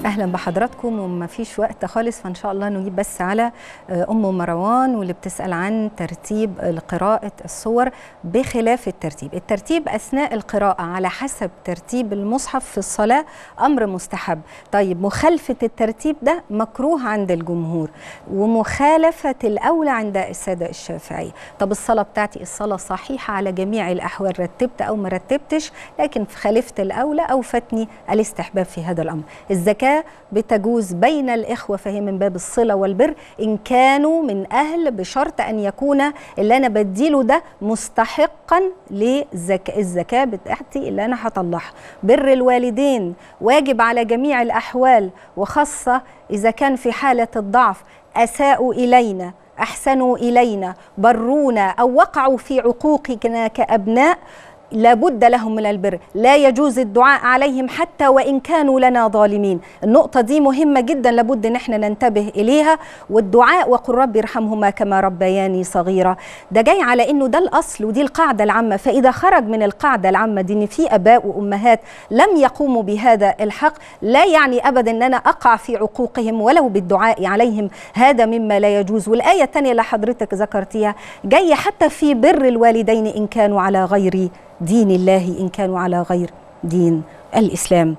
اهلا بحضراتكم وما فيش وقت خالص فان شاء الله نجيب بس على ام مروان واللي بتسال عن ترتيب قراءه الصور بخلاف الترتيب الترتيب اثناء القراءه على حسب ترتيب المصحف في الصلاه امر مستحب طيب مخالفه الترتيب ده مكروه عند الجمهور ومخالفه الاولى عند الساده الشافعيه طب الصلاه بتاعتي الصلاه صحيحه على جميع الاحوال رتبت او ما رتبتش لكن خالفت الاولى او فاتني الاستحباب في هذا الامر الزكاه بتجوز بين الإخوة فهي من باب الصلة والبر إن كانوا من أهل بشرط أن يكون اللي أنا بديله ده مستحقا للزكاة بتاعتي اللي أنا هطلعها بر الوالدين واجب على جميع الأحوال وخاصة إذا كان في حالة الضعف أساءوا إلينا أحسنوا إلينا برونا أو وقعوا في عقوقنا كأبناء لابد لهم من البر لا يجوز الدعاء عليهم حتى وإن كانوا لنا ظالمين النقطة دي مهمة جدا لابد ان احنا ننتبه إليها والدعاء وقل رب ارحمهما كما ربياني صغيرة ده جاي على انه ده الأصل ودي القاعدة العامة فإذا خرج من القاعدة العامة دي ان في أباء وأمهات لم يقوموا بهذا الحق لا يعني أبدا ان أنا أقع في عقوقهم ولو بالدعاء عليهم هذا مما لا يجوز والآية الثانية اللي حضرتك ذكرتيها جاية حتى في بر الوالدين إن كانوا على غير دين الله إن كانوا على غير دين الإسلام